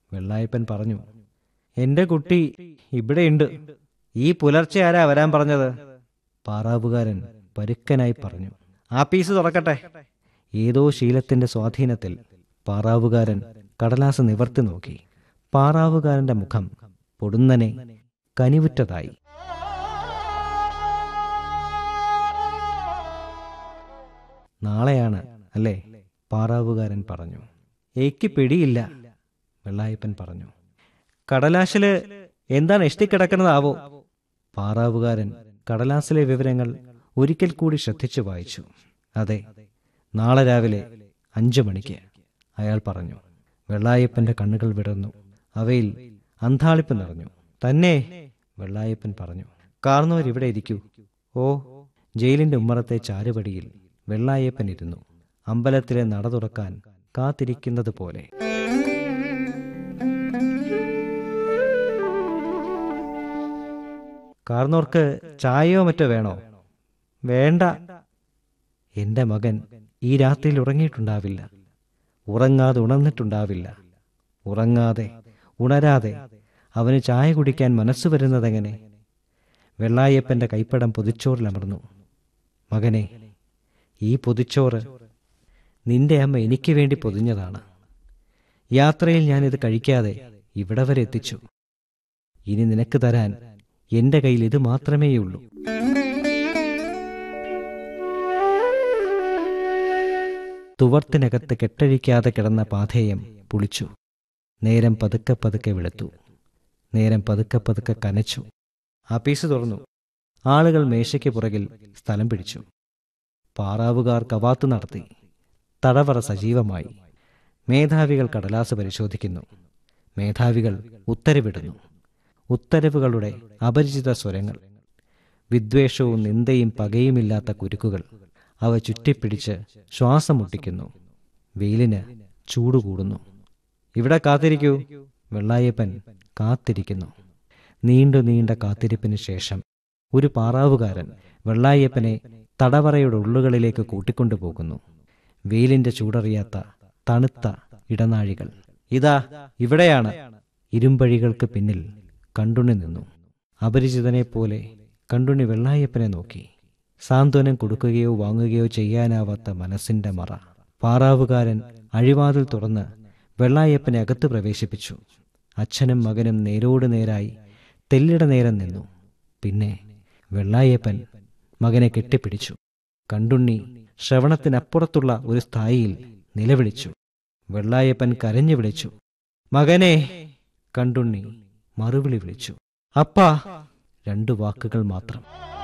വെള്ളായപ്പൻ പറഞ്ഞു എന്റെ കുട്ടി ഇവിടെയുണ്ട് ഈ പുലർച്ചെ ആരാ വരാൻ പറഞ്ഞത് പാറാവുകാരൻ പരുക്കനായി പറഞ്ഞു ആ പീസ് തുറക്കട്ടെ ഏതോ ശീലത്തിന്റെ സ്വാധീനത്തിൽ പാറാവുകാരൻ കടലാസ് നിവർത്തി നോക്കി പാറാവുകാരന്റെ മുഖം പൊടുന്നനെ കനിവുറ്റതായി നാളെയാണ് അല്ലേ പാറാവുകാരൻ പറഞ്ഞു ഏക്ക് പിടിയില്ല വെള്ളായപ്പൻ പറഞ്ഞു കടലാശില് എന്താണ് എഷ്ടിക്കിടക്കുന്നതാവോ പാറാവുകാരൻ കടലാസിലെ വിവരങ്ങൾ ഒരിക്കൽ കൂടി ശ്രദ്ധിച്ചു വായിച്ചു അതെ നാളെ രാവിലെ അഞ്ചു മണിക്ക് അയാൾ പറഞ്ഞു വെള്ളായപ്പന്റെ കണ്ണുകൾ വിടർന്നു അവയിൽ അന്താളിപ്പ് നിറഞ്ഞു തന്നെ വെള്ളായപ്പൻ പറഞ്ഞു കാർന്നവർ ഇവിടെ ഇരിക്കൂ ഓ ജയിലിന്റെ ഉമ്മറത്തെ ചാരുപടിയിൽ വെള്ളായപ്പൻ ഇരുന്നു അമ്പലത്തിലെ നട തുറക്കാൻ കാത്തിരിക്കുന്നത് പോലെ കാർന്നോർക്ക് ചായയോ മറ്റോ വേണോ വേണ്ട എന്റെ മകൻ ഈ രാത്രിയിൽ ഉറങ്ങിയിട്ടുണ്ടാവില്ല ഉറങ്ങാതെ ഉണർന്നിട്ടുണ്ടാവില്ല ഉറങ്ങാതെ ഉണരാതെ അവന് ചായ കുടിക്കാൻ മനസ്സ് വരുന്നതെങ്ങനെ വെള്ളായപ്പന്റെ കൈപ്പടം പൊതിച്ചോറിലമർന്നു മകനെ ഈ പൊതിച്ചോറ് നിന്റെ അമ്മ എനിക്ക് വേണ്ടി പൊതിഞ്ഞതാണ് യാത്രയിൽ ഞാനിത് കഴിക്കാതെ ഇവിടെ വരെ എത്തിച്ചു ഇനി നിനക്ക് തരാൻ എന്റെ കയ്യിൽ ഇത് മാത്രമേയുള്ളൂ തുവർത്തിനകത്ത് കെട്ടഴിക്കാതെ കിടന്ന പാഥേയം പുളിച്ചു നേരം പതുക്കെ പതുക്കെ വെളുത്തു നേരം പതുക്കെ പതുക്കെ കനച്ചു ആപ്പീസ് തുറന്നു ആളുകൾ മേശയ്ക്ക് പുറകിൽ സ്ഥലം പിടിച്ചു പാറാവുകാർ കവാത്ത് നടത്തി തടവറ സജീവമായി മേധാവികൾ കടലാസ് പരിശോധിക്കുന്നു മേധാവികൾ ഉത്തരവിടുന്നു ഉത്തരവുകളുടെ അപരിചിത സ്വരങ്ങൾ വിദ്വേഷവും നിന്ദയും പകയുമില്ലാത്ത കുരുക്കുകൾ അവ ചുറ്റിപ്പിടിച്ച് ശ്വാസം മുട്ടിക്കുന്നു വെയിലിന് ചൂടുകൂടുന്നു ഇവിടെ കാത്തിരിക്കൂ വെള്ളായപ്പൻ കാത്തിരിക്കുന്നു നീണ്ടു നീണ്ട കാത്തിരിപ്പിന് ശേഷം ഒരു പാറാവുകാരൻ വെള്ളായപ്പനെ തടവറയുടെ ഉള്ളുകളിലേക്ക് കൂട്ടിക്കൊണ്ടുപോകുന്നു വെയിലിന്റെ ചൂടറിയാത്ത തണുത്ത ഇടനാഴികൾ ഇതാ ഇവിടെയാണ് ഇരുമ്പഴികൾക്ക് പിന്നിൽ കണ്ടുണി നിന്നു അപരിചിതനെ പോലെ കണ്ടുണി വെള്ളായപ്പനെ നോക്കി സാന്ത്വനം കൊടുക്കുകയോ വാങ്ങുകയോ ചെയ്യാനാവാത്ത മനസ്സിന്റെ മറ പാറാവുകാരൻ അഴിവാതിൽ തുറന്ന് വെള്ളായപ്പനെ അകത്ത് പ്രവേശിപ്പിച്ചു അച്ഛനും മകനും നേരോട് നേരായി തെല്ലിട നേരം നിന്നു പിന്നെ വെള്ളായപ്പൻ മകനെ കെട്ടിപ്പിടിച്ചു കണ്ടുണ്ണി ശ്രവണത്തിനപ്പുറത്തുള്ള ഒരു സ്ഥായിയിൽ നിലവിളിച്ചു വെള്ളായപ്പൻ കരഞ്ഞു വിളിച്ചു മകനെ കണ്ടുണ്ണി മറുവിളി വിളിച്ചു അപ്പാ രണ്ടു വാക്കുകൾ മാത്രം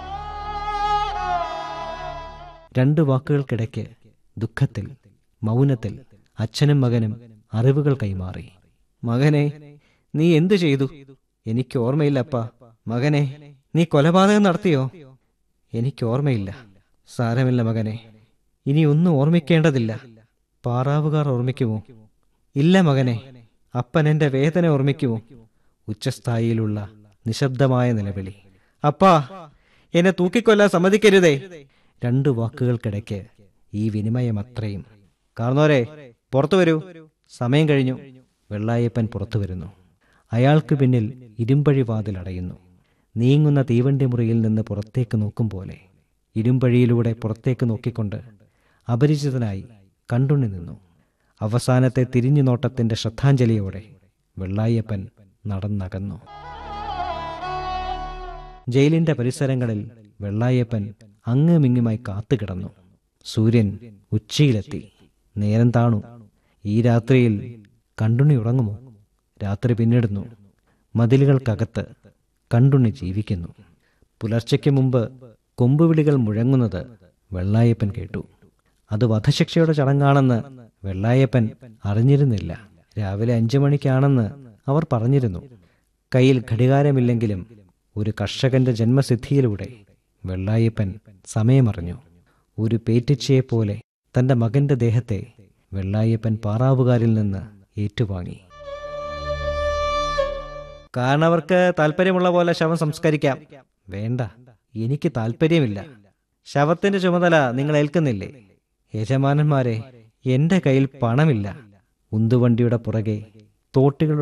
രണ്ടു വാക്കുകൾക്കിടയ്ക്ക് ദുഃഖത്തിൽ മൗനത്തിൽ അച്ഛനും മകനും അറിവുകൾ കൈമാറി മകനെ നീ എന്തു ചെയ്തു എനിക്ക് ഓർമ്മയില്ലപ്പാ മകനെ നീ കൊലപാതകം നടത്തിയോ എനിക്ക് ഓർമ്മയില്ല സാരമില്ല മകനെ ഇനി ഒന്നും ഓർമ്മിക്കേണ്ടതില്ല പാറാവുകാർ ഓർമ്മിക്കുമോ ഇല്ല മകനെ അപ്പൻ എന്റെ വേദന ഓർമ്മിക്കുമോ ഉച്ചസ്ഥായിയിലുള്ള നിശബ്ദമായ നിലവിളി അപ്പാ എന്നെ തൂക്കിക്കൊല്ലാൻ സമ്മതിക്കരുതേ രണ്ടു വാക്കുകൾക്കിടയ്ക്ക് ഈ വിനിമയം അത്രയും കാർന്നോരെ പുറത്തു വരൂ സമയം കഴിഞ്ഞു വെള്ളായപ്പൻ പുറത്തു വരുന്നു അയാൾക്ക് പിന്നിൽ ഇരുമ്പഴി വാതിൽ അടയുന്നു നീങ്ങുന്ന തീവണ്ടി മുറിയിൽ നിന്ന് പുറത്തേക്ക് നോക്കും പോലെ ഇരുമ്പഴിയിലൂടെ പുറത്തേക്ക് നോക്കിക്കൊണ്ട് അപരിചിതനായി കണ്ടുണ്ണി നിന്നു അവസാനത്തെ തിരിഞ്ഞു നോട്ടത്തിന്റെ ശ്രദ്ധാഞ്ജലിയോടെ വെള്ളായപ്പൻ നടന്നകന്നു ജയിലിന്റെ പരിസരങ്ങളിൽ വെള്ളായപ്പൻ അങ്ങുമിങ്ങുമായി കാത്തുകിടന്നു സൂര്യൻ ഉച്ചയിലെത്തി നേരം താണു ഈ രാത്രിയിൽ കണ്ടുണ്ണി ഉറങ്ങുമോ രാത്രി പിന്നിടുന്നു മതിലുകൾക്കകത്ത് കണ്ടുണ്ണി ജീവിക്കുന്നു പുലർച്ചയ്ക്ക് മുമ്പ് കൊമ്പുവിളികൾ മുഴങ്ങുന്നത് വെള്ളായപ്പൻ കേട്ടു അത് വധശിക്ഷയുടെ ചടങ്ങാണെന്ന് വെള്ളായപ്പൻ അറിഞ്ഞിരുന്നില്ല രാവിലെ അഞ്ചു മണിക്കാണെന്ന് അവർ പറഞ്ഞിരുന്നു കയ്യിൽ ഘടികാരമില്ലെങ്കിലും ഒരു കർഷകന്റെ ജന്മസിദ്ധിയിലൂടെ വെള്ളായപ്പൻ സമയമറിഞ്ഞു ഒരു പേറ്റിച്ചയെപ്പോലെ തന്റെ മകന്റെ ദേഹത്തെ വെള്ളായപ്പൻ പാറാവുകാരിൽ നിന്ന് ഏറ്റുവാങ്ങി കാരണവർക്ക് താല്പര്യമുള്ള പോലെ ശവം സംസ്കരിക്കാം വേണ്ട എനിക്ക് താല്പര്യമില്ല ശവത്തിന്റെ ചുമതല നിങ്ങൾ ഏൽക്കുന്നില്ലേ യജമാനന്മാരെ എന്റെ കയ്യിൽ പണമില്ല ഉന്തുവണ്ടിയുടെ പുറകെ തോട്ടികളുടെ